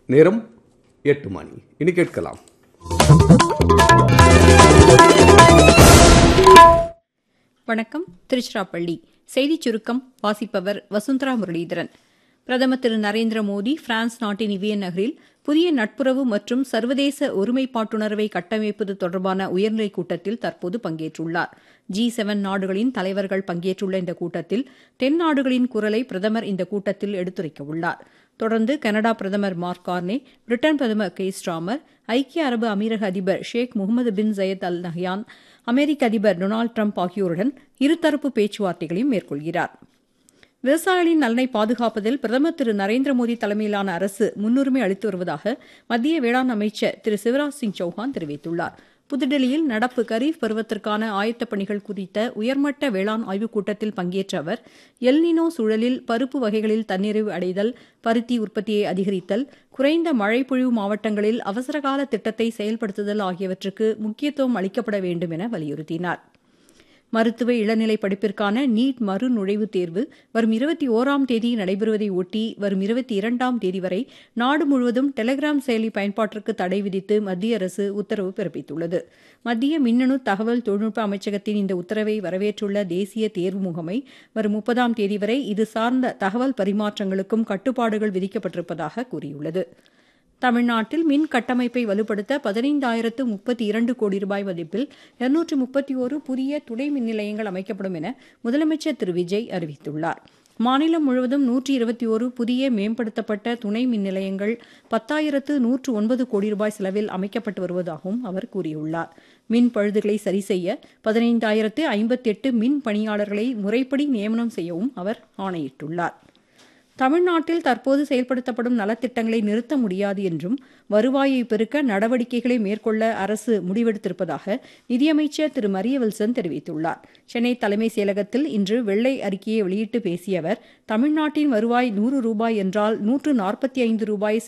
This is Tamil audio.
நேரம் எட்டு மணி இனி கேட்கலாம் வணக்கம் திருச்சிராப்பள்ளி செய்திச் சுருக்கம் வாசிப்பவர் வசுந்தரா முரளிதரன் பிரதமர் திரு நரேந்திர மோடி பிரான்ஸ் நாட்டின் இவியன் நகரில் புதிய நட்புறவு மற்றும் சர்வதேச ஒருமைப்பாட்டுணர்வை கட்டமைப்பது தொடர்பான உயர்நிலைக் கூட்டத்தில் தற்போது பங்கேற்றுள்ளார் ஜி செவன் நாடுகளின் தலைவர்கள் பங்கேற்றுள்ள இந்த கூட்டத்தில் தென் நாடுகளின் குரலை பிரதமர் இந்த கூட்டத்தில் எடுத்துரைக்கவுள்ளார் தொடர்ந்து கனடா பிரதமர் மார்க் கார்னே பிரிட்டன் பிரதமர் கே ஸ்டாமர் ஐக்கிய அரபு அமீரக அதிபர் Sheikh Mohamed bin Zayed Al Nahyan அமெரிக்க அதிபர் டொனால்டு ட்ரம்ப் ஆகியோருடன் இருதரப்பு பேச்சுவார்த்தைகளையும் மேற்கொள்கிறார் விவசாயிகளின் நலனை பாதுகாப்பதில் பிரதமர் திரு நரேந்திர மோடி தலைமையிலான அரசு முன்னுரிமை அளித்து வருவதாக மத்திய வேளாண் அமைச்சர் திரு சிவராஜ் சிங் சௌஹான் தெரிவித்துள்ளார் புதுடெல்லியில் நடப்பு கரீஃப் பருவத்திற்கான ஆயத்தப் பணிகள் குறித்த உயர்மட்ட வேளாண் ஆய்வுக் கூட்டத்தில் பங்கேற்ற அவர் எல்னினோ சூழலில் பருப்பு வகைகளில் தன்னிறைவு அடைதல் பருத்தி உற்பத்தியை அதிகரித்தல் குறைந்த மழைப்பொழிவு மாவட்டங்களில் அவசரகால திட்டத்தை செயல்படுத்துதல் ஆகியவற்றுக்கு முக்கியத்துவம் அளிக்கப்பட வேண்டும் என வலியுறுத்தினார் மருத்துவ இளநிலை படிப்பிற்கான நீட் மறு நுழைவுத் தேர்வு வரும் இருபத்தி ஓராம் தேதி நடைபெறுவதை ஒட்டி வரும் இருபத்தி இரண்டாம் தேதி வரை நாடு முழுவதும் டெலிகிராம் செயலி பயன்பாட்டிற்கு தடை விதித்து மத்திய அரசு உத்தரவு பிறப்பித்துள்ளது மத்திய மின்னணு தகவல் தொழில்நுட்ப அமைச்சகத்தின் இந்த உத்தரவை வரவேற்றுள்ள தேசிய தேர்வு முகமை வரும் முப்பதாம் தேதி வரை இது சார்ந்த தகவல் பரிமாற்றங்களுக்கும் கட்டுப்பாடுகள் விதிக்கப்பட்டிருப்பதாக கூறியுள்ளது தமிழ்நாட்டில் மின் கட்டமைப்பை வலுப்படுத்த பதினைந்தாயிரத்து முப்பத்தி இரண்டு கோடி ரூபாய் மதிப்பில் இருநூற்று முப்பத்தி ஒரு புதிய துணை மின் நிலையங்கள் அமைக்கப்படும் என முதலமைச்சர் திரு விஜய் அறிவித்துள்ளார் மாநிலம் முழுவதும் நூற்றி இருபத்தி ஒரு புதிய மேம்படுத்தப்பட்ட துணை மின் நிலையங்கள் பத்தாயிரத்து நூற்று ஒன்பது கோடி ரூபாய் செலவில் அமைக்கப்பட்டு வருவதாகவும் அவர் கூறியுள்ளார் மின் பழுதுகளை சரி செய்ய பதினைந்தாயிரத்து ஐம்பத்தெட்டு மின் பணியாளர்களை முறைப்படி நியமனம் செய்யவும் அவர் ஆணையிட்டுள்ளார் தமிழ்நாட்டில் தற்போது செயல்படுத்தப்படும் நலத்திட்டங்களை நிறுத்த முடியாது என்றும் வருவாயை பெருக்க நடவடிக்கைகளை மேற்கொள்ள அரசு முடிவெடுத்திருப்பதாக நிதியமைச்சர் திரு மரியவில்சன் தெரிவித்துள்ளார் சென்னை தலைமைச் செயலகத்தில் இன்று வெள்ளை அறிக்கையை வெளியிட்டு பேசிய அவர் தமிழ்நாட்டின் வருவாய் நூறு ரூபாய் என்றால் நூற்று நாற்பத்தி ஐந்து ரூபாய்